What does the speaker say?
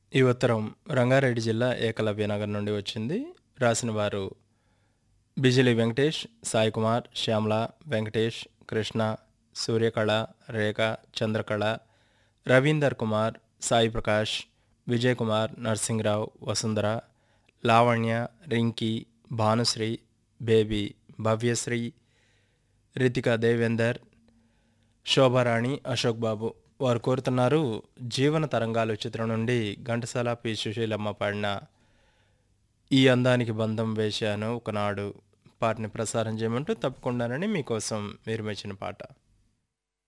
ఈ ఉత్తరం రంగారెడ్డి జిల్లా ఏకలవ్య నగర్ నుండి వచ్చింది రాసిన వారు బిజిలి వెంకటేష్ సాయి కుమార్ శ్యామల వెంకటేష్ కృష్ణ సూర్యకళ రేఖ చంద్రకళ రవీందర్ కుమార్ సాయి ప్రకాష్ విజయ్ కుమార్ నర్సింగ్రావు వసుంధర లావణ్య రింకీ భానుశ్రీ బేబీ భవ్యశ్రీ రితిక దేవేందర్ శోభారాణి అశోక్ బాబు వారు కోరుతున్నారు జీవన తరంగాలు చిత్రం నుండి ఘంటసాల పి సుశీలమ్మ పాడిన ఈ అందానికి బంధం వేశాను ఒకనాడు పాటని ప్రసారం చేయమంటూ తప్పకుండానని మీకోసం మీరు మెచ్చిన పాట